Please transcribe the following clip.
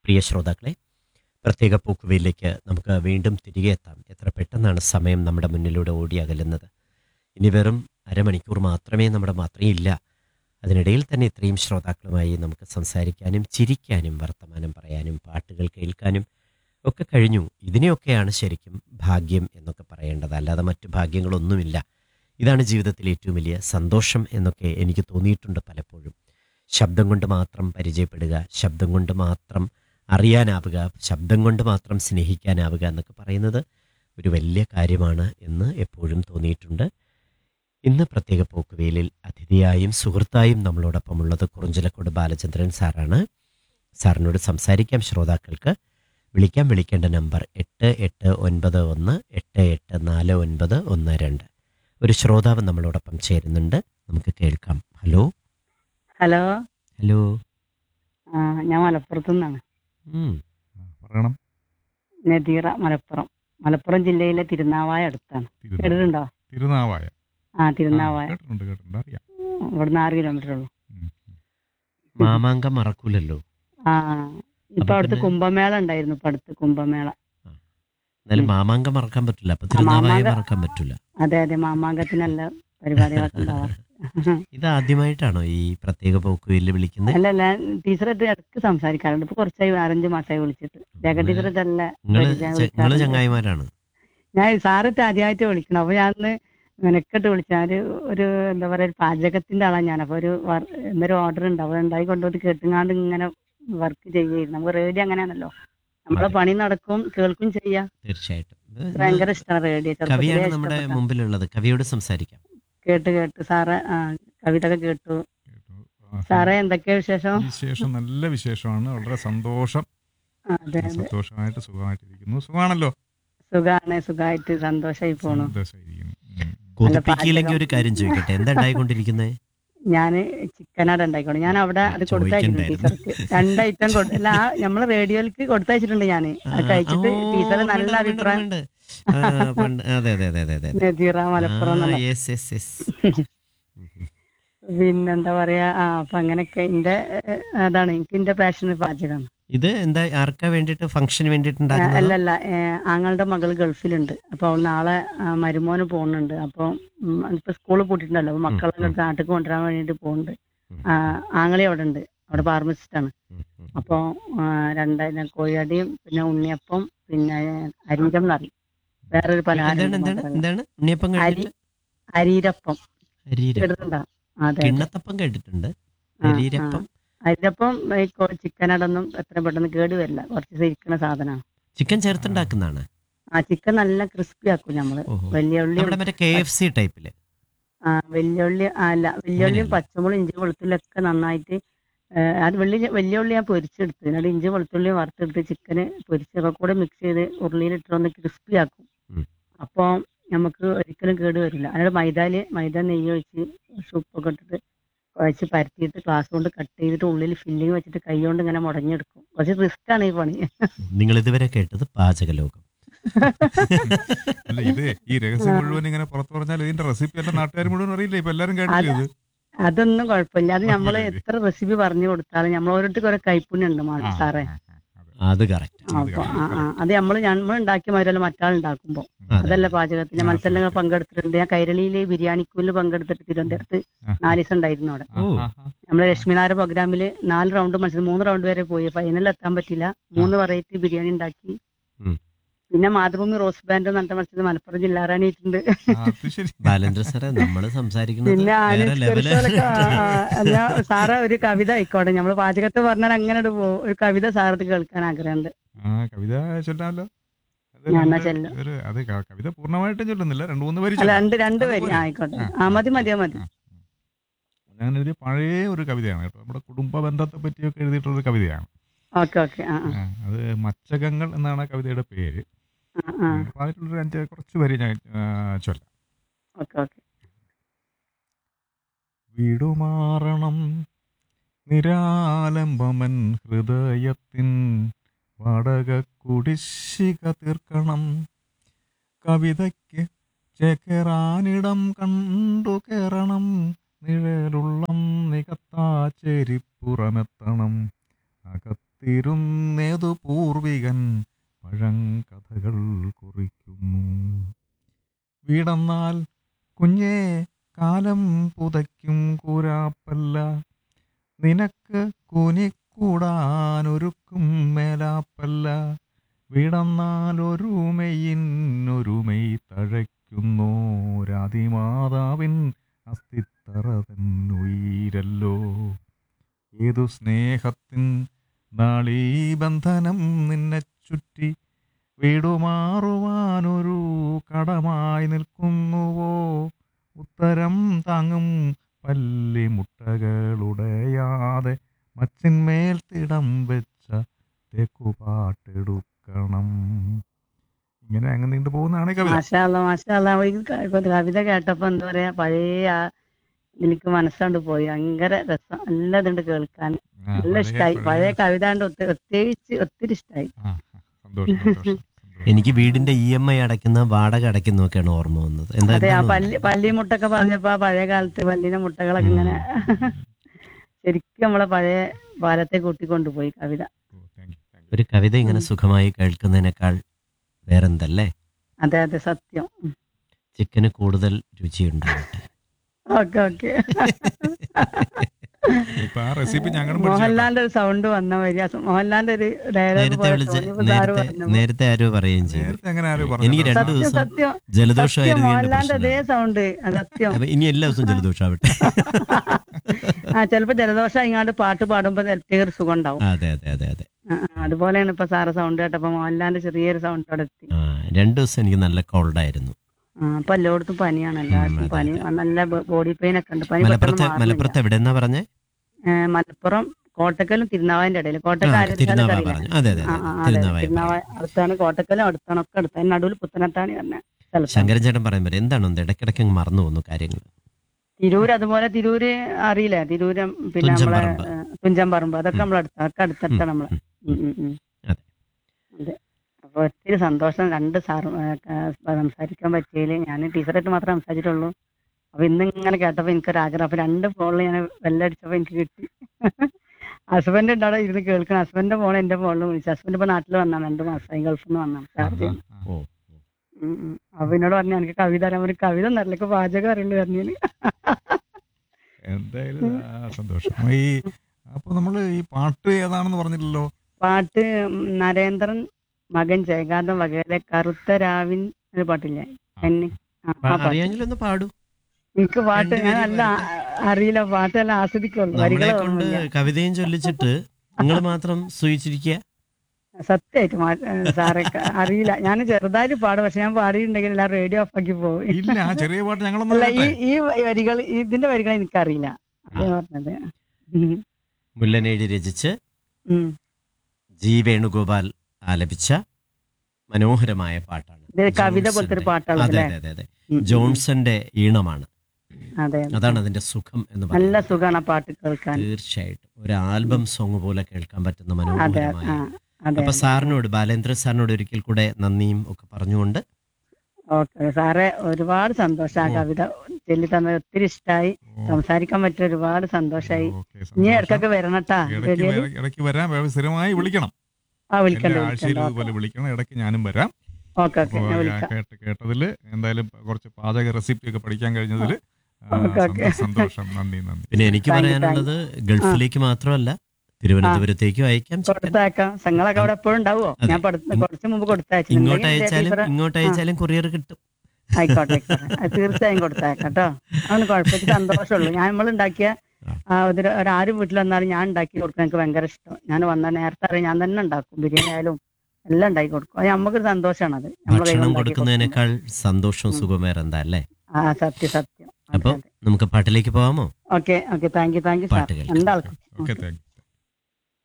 പ്രിയ ശ്രോതാക്കളെ പ്രത്യേക പൂക്കുവയിലേക്ക് നമുക്ക് വീണ്ടും തിരികെ എത്താം എത്ര പെട്ടെന്നാണ് സമയം നമ്മുടെ മുന്നിലൂടെ ഓടി അകലുന്നത് ഇനി വെറും അരമണിക്കൂർ മാത്രമേ നമ്മുടെ മാത്രയില്ല അതിനിടയിൽ തന്നെ ഇത്രയും ശ്രോതാക്കളുമായി നമുക്ക് സംസാരിക്കാനും ചിരിക്കാനും വർത്തമാനം പറയാനും പാട്ടുകൾ കേൾക്കാനും ഒക്കെ കഴിഞ്ഞു ഇതിനെയൊക്കെയാണ് ശരിക്കും ഭാഗ്യം എന്നൊക്കെ പറയേണ്ടത് അല്ലാതെ മറ്റു ഭാഗ്യങ്ങളൊന്നുമില്ല ഇതാണ് ജീവിതത്തിലെ ഏറ്റവും വലിയ സന്തോഷം എന്നൊക്കെ എനിക്ക് തോന്നിയിട്ടുണ്ട് പലപ്പോഴും ശബ്ദം കൊണ്ട് മാത്രം പരിചയപ്പെടുക ശബ്ദം കൊണ്ട് മാത്രം അറിയാനാവുക ശബ്ദം കൊണ്ട് മാത്രം സ്നേഹിക്കാനാവുക എന്നൊക്കെ പറയുന്നത് ഒരു വലിയ കാര്യമാണ് എന്ന് എപ്പോഴും തോന്നിയിട്ടുണ്ട് ഇന്ന് പ്രത്യേക പോക്കുവേലിൽ അതിഥിയായും സുഹൃത്തായും നമ്മളോടൊപ്പം ഉള്ളത് കുറുഞ്ചലക്കോട് ബാലചന്ദ്രൻ സാറാണ് സാറിനോട് സംസാരിക്കാം ശ്രോതാക്കൾക്ക് വിളിക്കാൻ വിളിക്കേണ്ട നമ്പർ എട്ട് എട്ട് ഒൻപത് ഒന്ന് എട്ട് എട്ട് നാല് ഒൻപത് ഒന്ന് രണ്ട് ഒരു ശ്രോതാവ് നമ്മളോടൊപ്പം ചേരുന്നുണ്ട് നമുക്ക് കേൾക്കാം ഹലോ ഹലോ ഹലോ ആ ഞാൻ മലപ്പുറത്തു നിന്നാണ് ഉം, പറയണം നദീറ മലപ്പുറം മലപ്പുറം ജില്ലയിലെ തിരുനാവായ അടുത്താണ് തിരുനാ- കേട്ടിട്ടുണ്ടോ തിരുനാവായ ആ ആ, തിരുനാവായ കേട്ടിട്ടുണ്ട് കേട്ടിട്ടുണ്ട് അറിയാം ഇവിടുന്ന് ആറ് കിലോമീറ്റർ ഉള്ളൂ ഉം, ഉം. മാമാങ്കം മറക്കൂലല്ലോ ആ ഇപ്പൊ അപ്പൊ അവിടുത്തെ പിന്നെ- കുംഭമേള ഉണ്ടായിരുന്നു ഇപ്പൊ അടുത്ത് കുംഭമേള എന്നാലും ഉം. മാമാങ്കം മറക്കാൻ പറ്റില്ല അപ്പൊ തിരുനാവായ മാമാങ്കം- മറക്കാൻ പറ്റില്ല അതെ അതെ മാമാങ്കത്തിന് നല്ല പരിപാടികളൊക്കെ ഉണ്ടാവാറ് ഇത് ആദ്യമായിട്ടാണോ ഈ പ്രത്യേക പോക്കുവെല്ല് വിളിക്കുന്നത് അല്ല അല്ല ടീച്ചറായിട്ട് ഇടയ്ക്ക് സംസാരിക്കാറുണ്ട് ഇപ്പൊ കുറച്ചായി നാലഞ്ച് മാസമായി വിളിച്ചിട്ട് ജഗ ടീച്ചർ ഇതല്ല നിങ്ങള് പരിചയം ചെ- നിങ്ങള് വിളിക്കാറുണ്ട്. ചങ്ങായിമാരാണ് ഞാൻ സാറിട്ട് ആദ്യമായിട്ട് വിളിക്കണം അപ്പൊ ഞാൻ ഒന്ന് മെനക്കെട്ട് വിളിച്ച ഒരു ഒരു എന്താ പറയാ ഒരു പാചകത്തിന്റെ ആളാണ് ഞാൻ അപ്പൊ ഒരു വർ- എന്നൊരു ഓർഡർ ഉണ്ട് അപ്പൊ ഉണ്ടായി കൊണ്ടുപോയിട്ട് കേട്ടുങ്ങാണ്ട് ഇങ്ങനെ വർക്ക് ചെയ്യുകയായിരുന്നു നമുക്ക് റേഡിയോ അങ്ങനെയാണല്ലോ നമ്മളെ അതെ. പണി നടക്കും കേൾക്കും ചെയ്യാം തീർച്ചയായിട്ടും ഇത് ഭയങ്കര ഇഷ്ടമാണ് റേഡിയോ ചെറുപ്പത്തിലേ കവിയാണ് നമ്മുടെ ഇഷ്ടപ്പെട്ട. മുമ്പിലുള്ളത് കവിയോട് സംസാരിക്കാം കേട്ട് കേട്ട് സാറ് ആ കവിത ഒക്കെ കേട്ടു കേട്ടു. ആ, സാറേ എന്തൊക്കെയാ വിശേഷം വിശേഷം നല്ല വിശേഷമാണ് വളരെ സന്തോഷം ആ, അതെ അതെ സന്തോഷമായിട്ട് സുഖമായിട്ടിരിക്കുന്നു സുഖമാണല്ലോ സുഖാണ് സുഖമായിട്ട് സന്തോഷമായി പോണു സന്തോഷമായിരിക്കുന്നു ഉം. കൊതിപ്പിക്കില്ലെങ്കിൽ പാചകം. ഒരു കാര്യം ചോദിക്കട്ടെ എന്താ ഉണ്ടായിക്കൊണ്ടിരിക്കുന്നത് ഞാന് ചിക്കനാട് ഉണ്ടായിക്കോട്ടെ ഞാൻ അവിടെ അത് കൊടുത്തയച്ചിട്ടുണ്ട് ചോദിക്കണ്ടായിരുന്നു. ടീച്ചർക്ക് രണ്ട് ഐറ്റം കൊടു അല്ല ആ നമ്മളെ റേഡിയോയിലേക്ക് കൊടുത്തയച്ചിട്ടുണ്ട് ഞാൻ അത് കഴിച്ചിട്ട് ടീച്ചർ നല്ല അഭിപ്രായം അതെ അതെ അതെ അതെ അതെ നദീറ മലപ്പുറം എന്നുള്ള യെസ് യെസ് യെസ് പിന്നെന്താ പറയാ ആ അപ്പൊ അങ്ങനെയൊക്കെ എന്റെ ഏഹ്, അതാണ് എനിക്ക് എന്റെ പാഷൻ പാചകമാണ് ഇത് എന്താ ആർക്കാ വേണ്ടിട്ട് ഫംഗ്ഷന് വേണ്ടിട്ട് ഉണ്ടാക്കുന്നത് അല്ലല്ല ഏഹ്, ആങ്ങളുടെ മകൾ ഗൾഫിലുണ്ട് അപ്പൊ അവൾ നാളെ ആ, മരുമോന് പോകുന്നുണ്ട് അപ്പൊ ഉം, ഇപ്പൊ സ്കൂള് പൂട്ടിട്ടുണ്ടല്ലോ അപ്പൊ മക്കളെ ഇങ്ങോട്ട് നാട്ടിൽ കൊണ്ടുവരാൻ വേണ്ടിട്ട് പോകുന്നുണ്ട് ആ, ആങ്ങളെ അവിടെ ഉണ്ട് അവിടെ ഫാർമസിസ്റ്റ് ആണ് അപ്പൊ ആ, രണ്ടായിരം കോഴിയടിയും പിന്നെ ഉണ്ണിയപ്പം പിന്നെ അരീരം എന്നറിയും വേറൊരു പലഹാരം എന്താണ് ഉണ്ട് എന്താണ് മാത്രമല്ല. എന്താണ് ഉണ്ണിയപ്പം കേട്ടിട്ട് അരീരപ്പം അരീരപ്പം കേട്ടിട്ടുണ്ടോ അതെ കിണ്ണത്തപ്പം കേട്ടിട്ടുണ്ട് ആ, അരീരപ്പം അരിരപ്പം ഈ കൊ- ചിക്കൻ അടൊന്നും എത്ര പെട്ടെന്ന് കേട് വരില്ല കുറച്ച് ഇരിക്കുന്ന സാധനമാണ് ചിക്കൻ ചേർത്തുണ്ടാക്കുന്നതാണ് ആ ചിക്കൻ നല്ല ക്രിസ്പി ആക്കും നമ്മള് ഓഹോ വലിയ ഉള്ളി നമ്മുടെ മറ്റേ കെ എഫ് സി ടൈപ്പില് ആ വലിയുള്ളി ആ, അല്ല വലിയുള്ളിയും അങ്ങനെയല്ല. പച്ചമുളകും ഇഞ്ചി വെളുത്തുള്ളിയൊക്കെ നന്നായിട്ട് ഏ, അത് വെള്ളി വലിയുള്ളി ഞാൻ പൊരിച്ചെടുത്ത് എന്നിട്ട് ഇഞ്ചി വെളുത്തുള്ളി വറുത്തെടുത്ത് ചിക്കന് പൊരിച്ചൊക്കെ കൂടെ മിക്സ് ചെയ്ത് ഉരുളിയിലിട്ട് ഒന്ന് ക്രിസ്പി ആക്കും ഉം. അപ്പോൾ നമുക്ക് ഒരിക്കലും കേട് വരില്ല അതിനോട് മൈദാല് മൈദ നെയ്യ് ഒഴിച്ച് ഉപ്പൊക്കെ ഇട്ടിട്ട് കുഴച്ച് പരത്തിയിട്ട് ഗ്ലാസ് കൊണ്ട് കട്ട് ചെയ്തിട്ട് ഉള്ളിൽ ഫില്ലിങ് വെച്ചിട്ട് കൈ കൊണ്ട് ഇങ്ങനെ മുടങ്ങിയെടുക്കും കുറച്ച് റിസ്ക് ആണ് ഈ പണി നിങ്ങൾ ഇതുവരെ കേട്ടത് പാചകലോകം അല്ല ഇത് ഈ രഹസ്യം മുഴുവൻ ഇങ്ങനെ പുറത്തു പറഞ്ഞാൽ ഇതിന്റെ റെസിപ്പി എല്ലാം നാട്ടുകാർ മുഴുവൻ അറിയില്ല ഇപ്പൊ എല്ലാരും കേട്ടില്ലേ ഇത് അതൊന്നും കുഴപ്പമില്ല അത് നമ്മൾ അതെ. എത്ര റെസിപ്പി പറഞ്ഞു കൊടുത്താലും നമ്മൾ ഓരോരുത്തർക്ക് ഓരോ കൈപ്പുണ്യം ഉണ്ട് മാ- ആ, സാറേ ആ, ആ, അതെ. അത് കറക്റ്റ് അപ്പൊ ആ ആ അത് നമ്മൾ നമ്മൾ ഉണ്ടാക്കിയ മാതിരല്ല മറ്റാൾ ഉണ്ടാക്കുമ്പോ അതെ. അതല്ല പാചകത്തിന് ആ, മത്സരങ്ങൾ സത്യം. പങ്കെടുത്തിട്ടുണ്ട് ഞാൻ കൈരളിയിലെ ബിരിയാണിക്കൂലിൽ പങ്കെടുത്തിട്ട് തിരുവനന്തപുരത്ത് ആ, നാല് ദിവസം ഉണ്ടായിരുന്നു അവിടെ ആ, ഓ. ആ, ആ. നമ്മളെ ലക്ഷ്മിനാര പ്രോഗ്രാമിൽ നാല് റൗണ്ട് മത്സരം മൂന്ന് റൗണ്ട് വരെ പോയി ഫൈനലിൽ എത്താൻ പറ്റില്ല മൂന്ന് വെറൈറ്റി ബിരിയാണി ഉണ്ടാക്കി ഉം. പിന്നെ മാതൃഭൂമി റോസ് ബാൻഡ് നടത്ത മത്സരം മലപ്പുറം ജില്ലാറാണിയിട്ടുണ്ട് ആ, അത് ശരി ബാലേന്ദ്ര സാറേ നമ്മള് സംസാരിക്കുന്നത് പിന്നെ വേറെ ലെവല് ഞാൻ സാറ് ഒരു കവിത ആയിക്കോട്ടെ നമ്മൾ പാചകത്തെ പറഞ്ഞാൽ അങ്ങനെ ഒരു പോ- ഒരു കവിത സാറത്ത് കേൾക്കാൻ ആഗ്രഹമുണ്ട് ആ കവിത ചൊല്ലാമല്ലോ അത് ഞാൻ എന്നാ രണ്ട് ചൊല്ലാം. ഒരു അത് ക- കവിത പൂർണ്ണമായിട്ടും ചൊല്ലുന്നില്ല രണ്ട് മൂന്ന് വരി അല്ല ചൊല്ലാം. രണ്ട് രണ്ട് വരി അതുപോലെ. ആയിക്കോട്ടെ ആ, ആ മതി മതിയോ മതി ആ. ഞാൻ എഴുതിയ പഴയ ഒരു കവിതയാണ് കേട്ടോ നമ്മുടെ കുടുംബ ബന്ധത്തെ പറ്റിയൊക്കെ എഴുതിയിട്ടുള്ള ഒരു കവിതയാണ് ഓക്കെ ഓക്കെ ആ ആ, ആ, അത് മച്ചകങ്ങൾ എന്നാണ് ആ കവിതയുടെ പേര് ആ ആ അപ്പൊ അതിലുള്ളൊരു അഞ്ച് കുറച്ച് വരി ഞാൻ ആ, ചൊല്ലാം ഓക്കെ ഓക്കെ വിടുമാറണം നിരാലംബമൻ ഹൃദയത്തിൻ വടക കുടിശ്ശിക തീർക്കണം കവിതയ്ക്ക് ചേക്കേറാനിടം കണ്ടു കയറണം നിഴലുള്ളം നികത്താ ചെരിപ്പുറമെത്തണം അകത്ത് കാത്തിരുന്നേതു പൂർവികൻ പഴങ്കഥകൾ കുറിക്കുന്നു വീടെന്നാൽ കുഞ്ഞേ കാലം പുതയ്ക്കും കൂരാപ്പല്ല നിനക്ക് കുനിക്കൂടാനൊരുക്കും മേലാപ്പല്ല വീടെന്നാൽ ഒരുമയിന്നൊരുമൈ തഴയ്ക്കുന്നു രാതിമാതാവിൻ അസ്ഥിത്തറ തന്നുയിരല്ലോ ഏതു സ്നേഹത്തിൻ നാളീബന്ധനം നിന്നെ ചുറ്റി വീടുമാറുവാനൊരു കടമായി നിൽക്കുന്നുവോ ഉത്തരം താങ്ങും പല്ലിമുട്ടകളുടയാതെ മച്ചിന്മേൽ തിടം വെച്ച തെക്കുപാട്ടെടുക്കണം ഇങ്ങനെ അങ്ങ് നീണ്ടു പോകുന്നതാണ് ഈ കവിത മാഷാല്ല മാഷാല്ല കവിത കേട്ടപ്പോ എന്താ പറയാ പഴയ ആ എനിക്ക് മനസ്സാണ്ട് പോയി ഭയങ്കര രസം നല്ല ഇതുണ്ട് കേൾക്കാൻ ആ, നല്ല പഴയ- ഇഷ്ടായി പഴയ കവിത കൊണ്ട് ഒത്തി- പ്രത്യേകിച്ച് ഒത്തിരി ഇഷ്ടായി ആ, സന്തോഷം സന്തോഷം, സന്തോഷം. എനിക്ക് വീടിന്റെ ഇ എം ഐ അടയ്ക്കുന്ന വാടക അടയ്ക്കുന്നൊക്കെയാണ് ഓർമ്മ വന്നത് എന്താ അതെ ആ എന്താണ് പല്ലി പല്ലി മുട്ടൊക്കെ പറഞ്ഞപ്പോ ആ പഴയ കാലത്ത് പല്ലിന്റെ മുട്ടകളൊക്കെ ഇങ്ങനെ ശരിക്കും നമ്മളെ പഴയ പാലത്തെ കൂട്ടിക്കൊണ്ടുപോയി കവിത ഓ, thank you, thank you. ഒരു കവിത ഇങ്ങനെ സുഖമായി കേൾക്കുന്നതിനേക്കാൾ വേറെന്തല്ലേ അതെ അതെ സത്യം ചിക്കന് കൂടുതൽ രുചിയുണ്ടാവട്ടെ ഓക്കെ ഓക്കെ ഇപ്പൊ ആ റെസിപ്പി ഞങ്ങളും പഠിച്ചു മോഹൻലാലിന്റെ ഒരു സൗണ്ട് വന്ന വരിക മോഹൻലാലിന്റെ ഒരു ഡയലോഗ് നേരത്തെ വിളിച്ച് നേരത്തെ നേരത്തെ ആരോ പറയുകയും ചെയ്തു നേരത്തെ അങ്ങനെ ആരും എനിക്ക് പറഞ്ഞു രണ്ടു സത്യം ദിവസം സത്യം സത്യം ജലദോഷമായിരുന്നു എന്റെ മോഹൻലാലിന്റെ അതേ പ്രശ്നം സൗണ്ട് സത്യം അപ്പൊ ഇനി എല്ലാ ദിവസവും ജലദോഷമാവട്ടെ ആ ചിലപ്പോ ജലദോഷം ഇങ്ങാണ്ട് പാട്ട് പാടുമ്പോ പ്രത്യേക ഒരു സുഖം ഉണ്ടാവും അതെ അതെ അതെ അതെ ആ, ആ, അതുപോലെയാണ് ഇപ്പൊ സാറ് സൗണ്ട് കേട്ടപ്പോ മോഹൻലാലിന്റെ ചെറിയൊരു സൗണ്ട് അവിടെ എത്തി ആ രണ്ടു ദിവസം എനിക്ക് നല്ല കോൾഡായിരുന്നു ആ, ഇപ്പൊ എല്ലായിടത്തും പനിയാണ് എല്ലാവർക്കും അതെ, പനി നല്ല ബോഡി പെയിൻ ഒക്കെ ഉണ്ട് പനി മലപ്പുറത്ത് പെട്ടെന്ന് മാറുന്നില്ല. മലപ്പുറത്ത് എവിടെന്നാ പറഞ്ഞേ ഏ, മലപ്പുറം കോട്ടക്കലും തിരുനാവായന്റെ ഇടയിൽ ആ, കോട്ടക്കാര് തിരുനാവായ പറഞ്ഞു അതെ അതെ ആ, അതെ ആ, അതെ തിരുനാവായ തിരുനാവായ അടുത്താണ് കോട്ടക്കലും അടുത്താണ് ഒക്കെ അടുത്താണ് നടുവിൽ പുത്തനത്താണി പറഞ്ഞ സ്ഥലത്താണ് ശങ്കരൻ ചേട്ടൻ പറയുമ്പോൾ എന്താണ് ഒന്ന് ഇടയ്ക്കിടയ്ക്ക് അങ്ങ് മറന്നു പോകുന്നു കാര്യങ്ങൾ തിരൂര് അതുപോലെ തിരൂര് അറിയില്ലേ തിരൂര് പിന്നെ നമ്മളെ തുഞ്ചൻപറമ്പ്. ഏ, തുഞ്ചൻപറമ്പ് അതൊക്കെ ഉം. നമ്മളെ അടുത്ത് അതൊക്കെ അടുത്തടുത്താണ് നമ്മളെ ഉം, ഉം, ഉം, ഉം. അതെ. അതെ അപ്പൊ ഒത്തിരി സന്തോഷം രണ്ട് സാർ സംസാരിക്കാൻ പറ്റിയതിൽ ഞാൻ ടീച്ചറായിട്ട് മാത്രമേ സംസാരിച്ചിട്ടുള്ളൂ അപ്പൊ ഇന്ന് ഇങ്ങനെ കേട്ടപ്പോ എനിക്കൊരു ആഗ്രഹം അപ്പൊ രണ്ട് ഫോണിൽ ഞാൻ ബെല്ലടിച്ചപ്പോ എനിക്ക് കിട്ടി ഹസ്ബൻഡ് ഉണ്ട് അവിടെ ഇരുന്ന് കേൾക്കണം ഹസ്ബൻഡിന്റെ ഫോൺ എന്റെ ഫോണിൽ വിളിച്ചു ഹസ്ബൻഡ് ഇപ്പൊ നാട്ടിൽ വന്നാണ് രണ്ട് മാസമായി ഗൾഫിൽ നിന്ന് വന്നാണ് ചാർജ് ചെയ്യുന്നു ഓ ഉം, ഉം. അപ്പൊ എന്നോട് പറഞ്ഞു എനിക്ക് കവിത അറിയാൻ ഒരു കവിത നല്ല പാചകം അറിയുള്ളൂ പറഞ്ഞു എന്തായാലും ആ, സന്തോഷം ഈ അപ്പൊ നമ്മള് ഈ പാട്ട് ഏതാണെന്ന് പറഞ്ഞില്ലല്ലോ പാട്ട് നരേന്ദ്രൻ മകൻ ജയകാന്തം വകയിലെ കറുത്ത രാവിൻ ഒരു പാട്ടില്ലേ എന്നെ ആ, ആ പാട്ട്. അറിയാമെങ്കിലൊന്ന് പാടൂ എനിക്ക് പാട്ട് ഞാൻ രണ്ടുപേരും നല്ല അറിയില്ല പാട്ടെല്ലാം ആസ്വദിക്കുള്ളൂ നമ്മളെ വരികളെ കൊണ്ട് ഓർമ്മയില്ല. കവിതയും ചൊല്ലിച്ചിട്ട് നിങ്ങൾ മാത്രം സൂചിച്ചിരിക്കുക സത്യമായിട്ട് മാ- ഏ, സാറെ ക- അറിയില്ല ഞാൻ ചെറുതായിട്ട് പാടും പക്ഷെ ഞാൻ പാടിയിട്ടുണ്ടെങ്കിൽ എല്ലാം റേഡിയോ ഓഫ് ആക്കി പോകും ഇല്ല ആ ചെറിയ പാട്ട് ഞങ്ങളൊന്നും അല്ല ഈ കേട്ടെ. ഈ വരികൾ ഇതിന്റെ വരികൾ എനിക്കറിയില്ല അതേ പറഞ്ഞത് ഉം. മുല്ലനേഴി രചിച്ച് ഉം. ജി വേണുഗോപാൽ ആലപിച്ച മനോഹരമായ പാട്ടാണ് ഇത് കവിത പോലത്തെ ഒരു ജോൺസന്റെ- പാട്ടാണ് അതെ അല്ലേ അതെ അതെ അതെ ഉം, ഉം. ജോൺസന്റെ ഈണമാണ് അതെ അതെ. അതാണ് അതിന്റെ സുഖം എന്ന് നല്ല പറയുന്നത് സുഖമാണ് ആ പാട്ട് കേൾക്കാൻ തീർച്ചയായിട്ടും ഒരു ആൽബം സോങ് പോലെ കേൾക്കാൻ പറ്റുന്ന അതെ മനോഹരമായ ആ അതെ അപ്പൊ സാറിനോട് ബാലേന്ദ്ര സാറിനോട് ഒരിക്കൽ കൂടെ നന്ദിയും ഒക്കെ പറഞ്ഞുകൊണ്ട് ഓക്കെ സാറേ ഒരുപാട് സന്തോഷം ആ ഓ. കവിത ചൊല്ലി തന്നത് ഒത്തിരി ഇഷ്ടമായി ഓ, സംസാരിക്കാൻ പറ്റിയ ഒരുപാട് സന്തോഷമായി ഓക്കേ, ഇനി സന്തോഷം. ഇടക്കൊക്കെ വരണട്ടാ ഇടയ്ക്ക് റേഡിയോയില്. വരാ- ഇടയ്ക്ക് വരാൻ വേ- സ്ഥിരമായി വിളിക്കണം ആ വിളിക്കണ്ട എല്ലാ ആഴ്ചയിലും ഇതുപോലെ വിളിക്കണം ഇടയ്ക്ക് ഞാനും വരാം ഓക്കെ ഓക്കെ അപ്പോ ഞാൻ ആ വിളിക്കാം കേട്ട് കേട്ടതില് എന്തായാലും കുറച്ച് പാചക റെസിപ്പി ഒക്കെ പഠിക്കാൻ കഴിഞ്ഞതില് ആ, ഓക്കേ, ഓക്കേ. സന്തോഷം, സന്തോഷം നന്ദി നന്ദി പിന്നെ എനിക്ക് Thank you, പറയാനുള്ളത് ഗൾഫിലേക്ക് മാത്രമല്ല തിരുവനന്തപുരത്തേക്കും അയക്കാം ചിക്കൻ കൊടുത്തയക്കാം ഞങ്ങളൊക്കെ അവിടെ എപ്പോഴും ഉണ്ടാവോ അതെ. ഞാൻ പഠിത്ത- കുറച്ച് മുമ്പ് ഇങ്ങോട്ട് കൊടുത്തയച്ചിട്ടുണ്ടെങ്കിൽ അയച്ചാലും ടീച്ചറെ- ഇങ്ങോട്ട് അയച്ചാലും കൊറിയർ കിട്ടും ആയിക്കോട്ടെ ആയിക്കോട്ടെ അത് തീർച്ചയായും കൊടുത്തേക്കാം കേട്ടോ അതൊന്നും കുഴപ്പമില്ല സന്തോഷമുള്ളൂ ഞാൻ നമ്മൾ ഉണ്ടാക്കിയ ആ, ഒരു ഒരാരും വീട്ടിൽ വന്നാലും ഞാൻ ഉണ്ടാക്കി കൊടുക്കാൻ എനിക്ക് ഭയങ്കര ഇഷ്ടം ഞാൻ വന്നാൽ നേരത്തെ അറിയാം ഞാൻ തന്നെ ഉണ്ടാക്കും ബിരിയാണി ആയാലും എല്ലാം ഉണ്ടാക്കി കൊടുക്കും അത് നമുക്കൊരു സന്തോഷമാണ് അത് നമ്മള് കൈ ഭക്ഷണം ഉണ്ടാക്കി കൊടുക്കുന്നതിനേക്കാൾ സന്തോഷവും ഉം. സുഖം വേറെ എന്താ അല്ലേ ആ സത്യം സത്യം അപ്പൊ നമുക്ക് പാട്ടിലേക്ക് പോവാമോ okay okay thank you thank you sir പാട്ട് കേൾക്കാം. രണ്ടാൾക്കും ഓക്കെ താങ്ക്